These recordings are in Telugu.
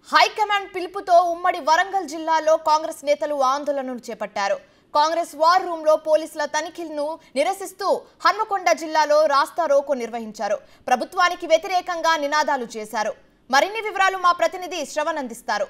హైకమాండ్ పిలుపుతో ఉమ్మడి వరంగల్ జిల్లాలో కాంగ్రెస్ నేతలు ఆందోళనను చేపట్టారు కాంగ్రెస్ వార్ రూమ్ లో పోలీసుల తనిఖీలను నిరసిస్తూ హన్మకొండ జిల్లాలో రాస్తా రోకో నిర్వహించారు ప్రభుత్వానికి వ్యతిరేకంగా నినాదాలు చేశారు మరిన్ని వివరాలు మా ప్రతినిధి శ్రవణ్ అందిస్తారు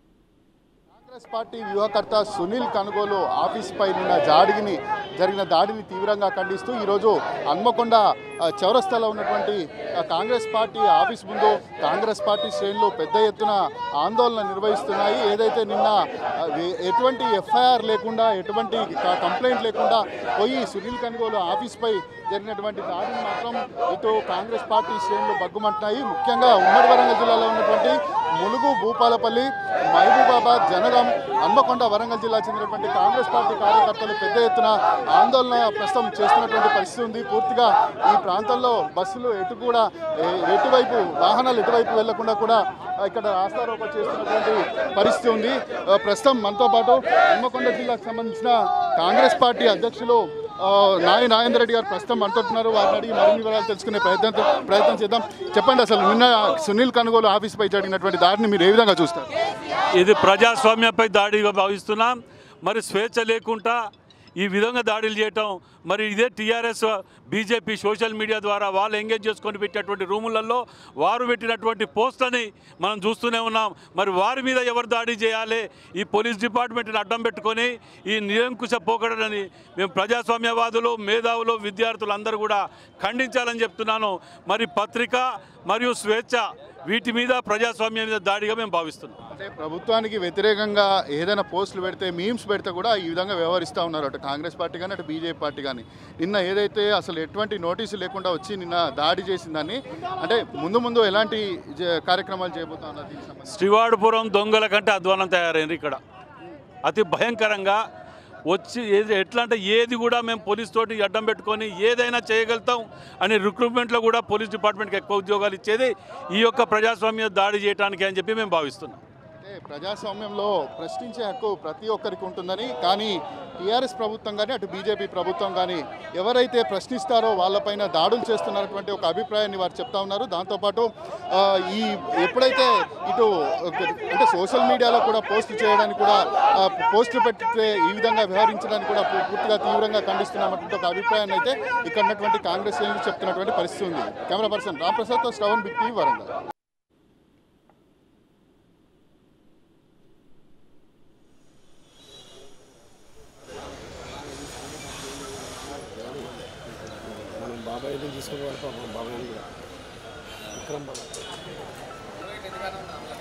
కాంగ్రెస్ పార్టీ వ్యూహకర్త సునీల్ కనుగోలు ఆఫీస్పై నిన్న జాడిగిని జరిగిన దాడిని తీవ్రంగా ఖండిస్తూ ఈరోజు హన్మకొండ ఆ, చౌరస్తాలో ఉన్నటువంటి ఆ, కాంగ్రెస్ పార్టీ ఆఫీస్ ముందు కాంగ్రెస్ పార్టీ శ్రేణులు పెద్ద ఎత్తున ఆందోళన నిర్వహిస్తున్నాయి ఏదైతే నిన్న ఆ, ఎ- ఎటువంటి ఎఫ్ఐఆర్ లేకుండా ఎటువంటి క- కంప్లైంట్ లేకుండా పోయి సునీల్ కనుగోలు ఆఫీస్పై జరిగినటువంటి దాడిని మాత్రం ఇటు కాంగ్రెస్ పార్టీ శ్రేణులు బగ్గుమంటున్నాయి ముఖ్యంగా ఉమ్మడి వరంగల్ జిల్లాలో ఉన్నటువంటి ములుగు భూపాలపల్లి మహబూబాబాద్ జనగాం హన్మకొండ వరంగల్ జిల్లా చెందినటువంటి కాంగ్రెస్ పార్టీ కార్యకర్తలు పెద్ద ఎత్తున ఆందోళన ప్రస్తుతం చేస్తున్నటువంటి పరిస్థితి ఉంది పూర్తిగా ఈ ప్రాంతంలో బస్సులు ఎటు కూడా ఏ- ఎటువైపు వాహనాలు ఎటువైపు వెళ్లకుండా కూడా ఆ, ఇక్కడ రాస్తారోప చేస్తున్నటువంటి పరిస్థితి ఉంది ఆ, ప్రస్తుతం మనతో పాటు హన్మకొండ జిల్లాకు సంబంధించిన కాంగ్రెస్ పార్టీ అధ్యక్షులు ఆ, నాయ నాగేందర్ రెడ్డి గారు ప్రస్తుతం అంటున్నారు వారిని అడిగి మరిన్ని వివరాలు తెలుసుకునే ప్రయత్నం ప్రయత్నం చేద్దాం చెప్పండి అసలు నిన్న సునీల్ కనుగోలు ఆఫీస్పై జరిగినటువంటి దాడిని మీరు ఏ విధంగా చూస్తారు ఇది ప్రజాస్వామ్యంపై దాడిగా భావిస్తున్నాం మరి స్వేచ్ఛ లేకుండా ఈ విధంగా దాడులు చేయటం మరి ఇదే టీఆర్ఎస్ బీజేపీ సోషల్ మీడియా ద్వారా వాళ్ళు ఎంగేజ్ చేసుకొని పెట్టినటువంటి రూములలో వారు పెట్టినటువంటి పోస్ట్ని మనం చూస్తూనే ఉన్నాం మరి వారి మీద ఎవరు దాడి చేయాలి ఈ పోలీస్ డిపార్ట్మెంట్ని అడ్డం పెట్టుకొని ఈ నిరంకుశ పోకడని మేము ప్రజాస్వామ్యవాదులు మేధావులు విద్యార్థులు అందరూ కూడా ఖండించాలని చెప్తున్నాను మరి పత్రిక మరియు స్వేచ్ఛ వీటి మీద ప్రజాస్వామ్యం మీద దాడిగా మేము భావిస్తున్నాం అంటే ప్రభుత్వానికి వ్యతిరేకంగా ఏదైనా పోస్టులు పెడితే మీమ్స్ పెడితే కూడా ఈ విధంగా వ్యవహరిస్తూ ఉన్నారు అటు కాంగ్రెస్ పార్టీ కానీ అటు బీజేపీ పార్టీ కానీ నిన్న ఏదైతే అసలు ఎటువంటి నోటీసు లేకుండా వచ్చి నిన్న దాడి చేసిందని అంటే ముందు ముందు ఎలాంటి జ- కార్యక్రమాలు చేయబోతా ఉన్నారు దీనికి సంబంధించి శ్రీవాడుపురం దొంగల కంటే అధ్వానం తయారైంది ఇక్కడ అతి భయంకరంగా వచ్చి ఏది ఎట్లా అంటే ఏది కూడా మేము పోలీస్ తోటి అడ్డం పెట్టుకొని ఏదైనా చేయగలుగుతాం అని రిక్రూట్మెంట్లో కూడా పోలీస్ డిపార్ట్మెంట్కి ఎక్కువ ఉద్యోగాలు ఇచ్చేది ఈ యొక్క ప్రజాస్వామ్య దాడి చేయడానికి అని చెప్పి మేము భావిస్తున్నాం అంటే ప్రజాస్వామ్యంలో ప్రశ్నించే హక్కు ప్రతి ఒక్కరికి ఉంటుందని కానీ టీఆర్ఎస్ ప్రభుత్వం కానీ అటు బీజేపీ ప్రభుత్వం కానీ ఎవరైతే ప్రశ్నిస్తారో వాళ్ళపైన దాడులు చేస్తున్నటువంటి ఒక అభిప్రాయాన్ని వారు చెప్తా ఉన్నారు దాంతోపాటు ఆ, ఈ ఎప్పుడైతే ఇటు అంటే సోషల్ మీడియాలో కూడా పోస్ట్ చేయడానికి కూడా ఆ, పోస్టులు పెట్టితే ఈ విధంగా వ్యవహరించడానికి కూడా పూ- పూర్తిగా తీవ్రంగా ఖండిస్తున్నామన్నటువంటి ఒక అభిప్రాయాన్ని అయితే ఇక్కడ ఉన్నటువంటి కాంగ్రెస్ శ్రేణులు చెప్తున్నటువంటి పరిస్థితి ఉంది కెమెరా పర్సన్ రాంప్రసాద్తో శ్రవణ్ బిగ్ టీవీ వరంగల్ మనం బాబాయ్ని తీసుకుని వెళ్ళిపోతాం బాబాయ్ని కూడా విక్రమ్ బాబాయ్